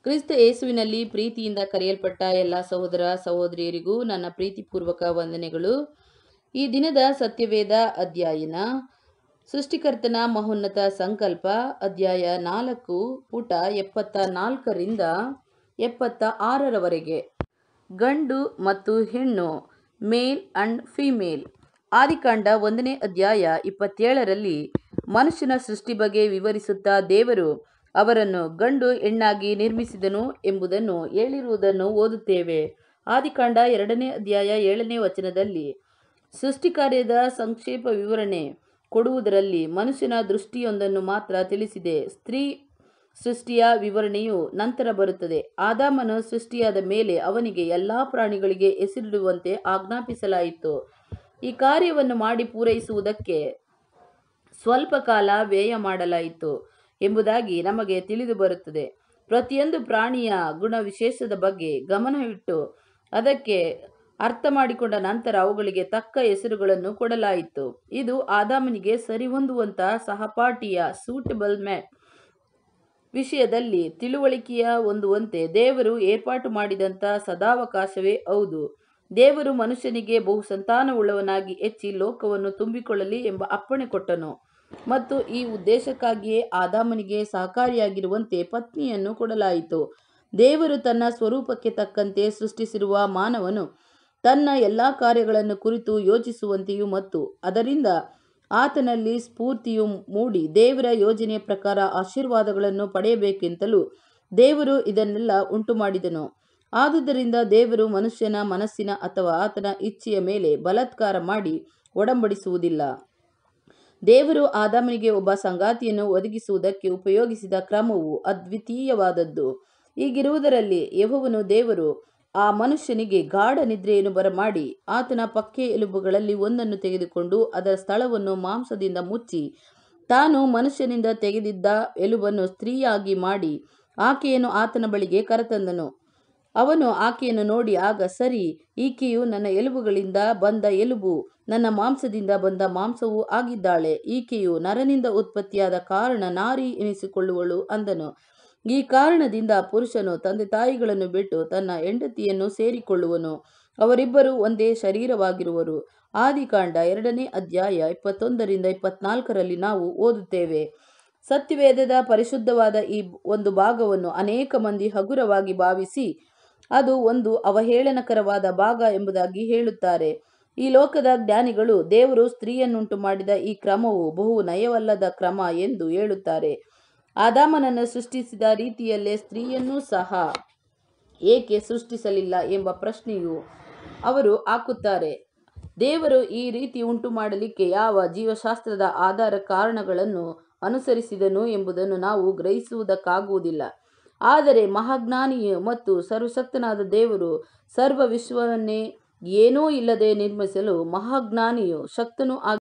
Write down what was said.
ಕ್ರಿಸ್ತ ಯೇಸುವಿನಲ್ಲಿ ಪ್ರೀತಿಯಿಂದ ಕರೆಯಲ್ಪಟ್ಟ ಎಲ್ಲ ಸಹೋದರ ಸಹೋದರಿಯರಿಗೂ ನನ್ನ ಪ್ರೀತಿಪೂರ್ವಕ ವಂದನೆಗಳು ಈ ದಿನದ ಸತ್ಯವೇದ ಅಧ್ಯಯನ ಸೃಷ್ಟಿಕರ್ತನ ಮಹೋನ್ನತ ಸಂಕಲ್ಪ ಅಧ್ಯಾಯ ನಾಲ್ಕು ಪುಟ ಎಪ್ಪತ್ತ ನಾಲ್ಕರಿಂದ ಎಪ್ಪತ್ತ ಆರರವರೆಗೆ ಗಂಡು ಮತ್ತು ಹೆಣ್ಣು ಮೇಲ್ ಅಂಡ್ ಫಿಮೇಲ್ ಆದಿಕಾಂಡ ಒಂದನೇ ಅಧ್ಯಾಯ ಇಪ್ಪತ್ತೇಳರಲ್ಲಿ ಮನುಷ್ಯನ ಸೃಷ್ಟಿ ಬಗ್ಗೆ ವಿವರಿಸುತ್ತಾ ದೇವರು ಅವರನ್ನು ಗಂಡು ಹೆಣ್ಣಾಗಿ ನಿರ್ಮಿಸಿದನು ಎಂಬುದನ್ನು ಹೇಳಿರುವುದನ್ನು ಓದುತ್ತೇವೆ ಆದಿಕಾಂಡ ಎರಡನೇ ಅಧ್ಯಾಯ ಏಳನೇ ವಚನದಲ್ಲಿ ಸೃಷ್ಟಿ ಕಾರ್ಯದ ಸಂಕ್ಷೇಪ ವಿವರಣೆ ಕೊಡುವುದರಲ್ಲಿ ಮನುಷ್ಯನ ದೃಷ್ಟಿಯೊಂದನ್ನು ಮಾತ್ರ ತಿಳಿಸಿದೆ ಸ್ತ್ರೀ ಸೃಷ್ಟಿಯ ವಿವರಣೆಯು ನಂತರ ಬರುತ್ತದೆ ಆದಾಮನು ಸೃಷ್ಟಿಯಾದ ಮೇಲೆ ಅವನಿಗೆ ಎಲ್ಲಾ ಪ್ರಾಣಿಗಳಿಗೆ ಹೆಸರಿಡುವಂತೆ ಆಜ್ಞಾಪಿಸಲಾಯಿತು ಈ ಕಾರ್ಯವನ್ನು ಮಾಡಿ ಪೂರೈಸುವುದಕ್ಕೆ ಸ್ವಲ್ಪ ಕಾಲ ವ್ಯಯ ಮಾಡಲಾಯಿತು ಎಂಬುದಾಗಿ ನಮಗೆ ತಿಳಿದು ಬರುತ್ತದೆ ಪ್ರತಿಯೊಂದು ಪ್ರಾಣಿಯ ಗುಣ ವಿಶೇಷದ ಬಗ್ಗೆ ಗಮನವಿಟ್ಟು ಅದಕ್ಕೆ ಅರ್ಥ ಮಾಡಿಕೊಂಡ ನಂತರ ಅವುಗಳಿಗೆ ತಕ್ಕ ಹೆಸರುಗಳನ್ನು ಕೊಡಲಾಯಿತು ಇದು ಆದಾಮನಿಗೆ ಸರಿಹೊಂದುವಂತಹ ಸಹಪಾಠಿಯ ಸೂಟಬಲ್ ಮ್ಯಾಪ್ ವಿಷಯದಲ್ಲಿ ತಿಳುವಳಿಕೆಯ ಹೊಂದುವಂತೆ ದೇವರು ಏರ್ಪಾಟು ಮಾಡಿದಂಥ ಸದಾವಕಾಶವೇ ಹೌದು ದೇವರು ಮನುಷ್ಯನಿಗೆ ಬಹು ಸಂತಾನವುಳ್ಳವನಾಗಿ ಹೆಚ್ಚಿ ಲೋಕವನ್ನು ತುಂಬಿಕೊಳ್ಳಲಿ ಎಂಬ ಅಪ್ಪಣೆ ಕೊಟ್ಟನು ಮತ್ತು ಈ ಉದ್ದೇಶಕ್ಕಾಗಿಯೇ ಆದಾಮನಿಗೆ ಸಹಕಾರಿಯಾಗಿರುವಂತೆ ಪತ್ನಿಯನ್ನು ಕೊಡಲಾಯಿತು ದೇವರು ತನ್ನ ಸ್ವರೂಪಕ್ಕೆ ತಕ್ಕಂತೆ ಸೃಷ್ಟಿಸಿರುವ ಮಾನವನು ತನ್ನ ಎಲ್ಲ ಕಾರ್ಯಗಳನ್ನು ಕುರಿತು ಯೋಚಿಸುವಂತೆಯೂ ಮತ್ತು ಅದರಿಂದ ಆತನಲ್ಲಿ ಸ್ಫೂರ್ತಿಯು ಮೂಡಿ ದೇವರ ಯೋಜನೆಯ ಪ್ರಕಾರ ಆಶೀರ್ವಾದಗಳನ್ನು ಪಡೆಯಬೇಕೆಂತಲೂ ದೇವರು ಇದನ್ನೆಲ್ಲ ಉಂಟು ಮಾಡಿದನು ಆದುದರಿಂದ ದೇವರು ಮನುಷ್ಯನ ಮನಸ್ಸಿನ ಅಥವಾ ಆತನ ಇಚ್ಛೆಯ ಮೇಲೆ ಬಲಾತ್ಕಾರ ಮಾಡಿ ಒಡಂಬಡಿಸುವುದಿಲ್ಲ ದೇವರು ಆದಾಮನಿಗೆ ಒಬ್ಬ ಸಂಗಾತಿಯನ್ನು ಒದಗಿಸುವುದಕ್ಕೆ ಉಪಯೋಗಿಸಿದ ಕ್ರಮವು ಅದ್ವಿತೀಯವಾದದ್ದು ಹೀಗಿರುವುದರಲ್ಲಿ ಯೆಹೋವನು ದೇವರು ಆ ಮನುಷ್ಯನಿಗೆ ಗಾಢ ನಿದ್ರೆಯನ್ನು ಬರಮಾಡಿ ಆತನ ಪಕ್ಕೆ ಎಲುಬುಗಳಲ್ಲಿ ಒಂದನ್ನು ತೆಗೆದುಕೊಂಡು ಅದರ ಸ್ಥಳವನ್ನು ಮಾಂಸದಿಂದ ಮುಚ್ಚಿ ತಾನು ಮನುಷ್ಯನಿಂದ ತೆಗೆದಿದ್ದ ಎಲುಬನ್ನು ಸ್ತ್ರೀಯಾಗಿ ಮಾಡಿ ಆಕೆಯನ್ನು ಆತನ ಬಳಿಗೆ ಕರೆತಂದನು ಅವನು ಆಕೆಯನ್ನು ನೋಡಿ ಆಗ ಸರಿ ಈಕೆಯು ನನ್ನ ಎಲುಬುಗಳಿಂದ ಬಂದ ಎಲುಬು ನನ್ನ ಮಾಂಸದಿಂದ ಬಂದ ಮಾಂಸವೂ ಆಗಿದ್ದಾಳೆ ಈಕೆಯು ನರನಿಂದ ಉತ್ಪತ್ತಿಯಾದ ಕಾರಣ ನಾರಿ ಎನಿಸಿಕೊಳ್ಳುವಳು ಅಂದನು ಈ ಕಾರಣದಿಂದ ಪುರುಷನು ತಂದೆ ತಾಯಿಗಳನ್ನು ಬಿಟ್ಟು ತನ್ನ ಹೆಂಡತಿಯನ್ನು ಸೇರಿಕೊಳ್ಳುವನು ಅವರಿಬ್ಬರು ಒಂದೇ ಶರೀರವಾಗಿರುವರು ಆದಿಕಾಂಡ ಎರಡನೇ ಅಧ್ಯಾಯ ಇಪ್ಪತ್ತೊಂದರಿಂದ ಇಪ್ಪತ್ನಾಲ್ಕರಲ್ಲಿ ನಾವು ಓದುತ್ತೇವೆ ಸತ್ಯವೇದದ ಪರಿಶುದ್ಧವಾದ ಈ ಒಂದು ಭಾಗವನ್ನು ಅನೇಕ ಮಂದಿ ಹಗುರವಾಗಿ ಭಾವಿಸಿ ಅದು ಒಂದು ಅವಹೇಳನಕರವಾದ ಭಾಗ ಎಂಬುದಾಗಿ ಹೇಳುತ್ತಾರೆ ಈ ಲೋಕದ ಜ್ಞಾನಿಗಳು ದೇವರು ಸ್ತ್ರೀಯನ್ನುಂಟು ಮಾಡಿದ ಈ ಕ್ರಮವು ಬಹು ನಯವಲ್ಲದ ಕ್ರಮ ಎಂದು ಹೇಳುತ್ತಾರೆ ಆದಾಮನನ್ನು ಸೃಷ್ಟಿಸಿದ ರೀತಿಯಲ್ಲೇ ಸ್ತ್ರೀಯನ್ನೂ ಸಹ ಏಕೆ ಸೃಷ್ಟಿಸಲಿಲ್ಲ ಎಂಬ ಪ್ರಶ್ನೆಯು ಅವರು ಹಾಕುತ್ತಾರೆ ದೇವರು ಈ ರೀತಿ ಉಂಟು ಮಾಡಲಿಕ್ಕೆ ಯಾವ ಜೀವಶಾಸ್ತ್ರದ ಆಧಾರ ಕಾರಣಗಳನ್ನು ಅನುಸರಿಸಿದನು ಎಂಬುದನ್ನು ನಾವು ಗ್ರಹಿಸುವುದಕ್ಕಾಗುವುದಿಲ್ಲ ಆದರೆ ಮಹಾಜ್ಞಾನಿಯು ಮತ್ತು ಸರ್ವಶಕ್ತನಾದ ದೇವರು ಸರ್ವ ವಿಶ್ವವನ್ನೇ ಏನೂ ಇಲ್ಲದೆ ನಿರ್ಮಿಸಲು ಮಹಾಜ್ಞಾನಿಯು ಶಕ್ತನೂ